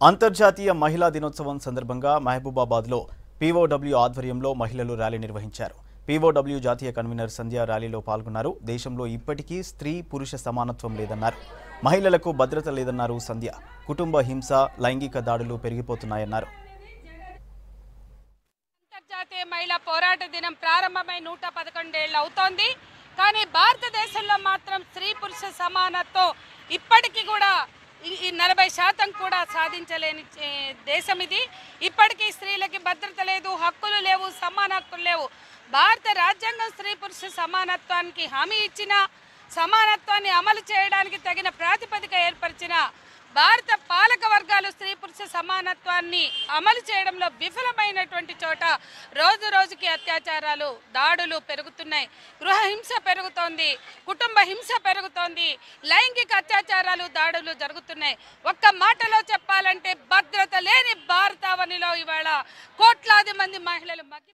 అంతర్జాతీయ మహిళా దినోత్సవం సందర్భంగా మహబూబాబాద్లో పీఓడబ్ల్యూ ఆధ్వర్యంలో మహిళలు ర్యాలీ నిర్వహించారు పీఓడబ్ల్యూ జాతీయ కన్వీనర్ సంధ్య ర్యాలీలో పాల్గొన్నారు దేశంలో ఇప్పటికీ స్త్రీ పురుష సమానత్వం లేదన్నారు మహిళలకు భద్రత లేదన్నారు సంధ్య కుటుంబ హింస లైంగిక దాడులు పెరిగిపోతున్నాయన్నారు అంతర్జాతీయ మహిళా పోరాట దినం ప్రారంభమై నూట పదకొండేళ్ళు అవుతోంది కానీ భారతదేశంలో మాత్రం స్త్రీ పురుష సమానత్వం ఇప్పటికీ కూడా ఈ- ఈ నలభై శాతం కూడా సాధించలేని ఏ, దేశం ఇది ఇప్పటికీ స్త్రీలకి భద్రత లేదు హక్కులు లేవు సమాన హక్కులు లేవు భారత రాజ్యాంగం స్త్రీ పురుష సమానత్వానికి హామీ ఇచ్చిన సమానత్వాన్ని అమలు చేయడానికి తగిన ప్రాతిపదిక ఏర్పరిచిన భారత పాలక వర్గాలు స్త్రీ పురుష సమానత్వాన్ని అమలు చేయడంలో విఫలమైనటువంటి చోట రోజు రోజుకి అత్యాచారాలు దాడులు పెరుగుతున్నాయి గృహ హింస పెరుగుతోంది కుటుంబ హింస పెరుగుతోంది లైంగిక అత్యాచారాలు దాడులు జరుగుతున్నాయి ఒక్క మాటలో చెప్పాలంటే భద్రత లేని భారతావనిలో ఇవాళ కోట్లాది మంది మహిళలు మగ్గి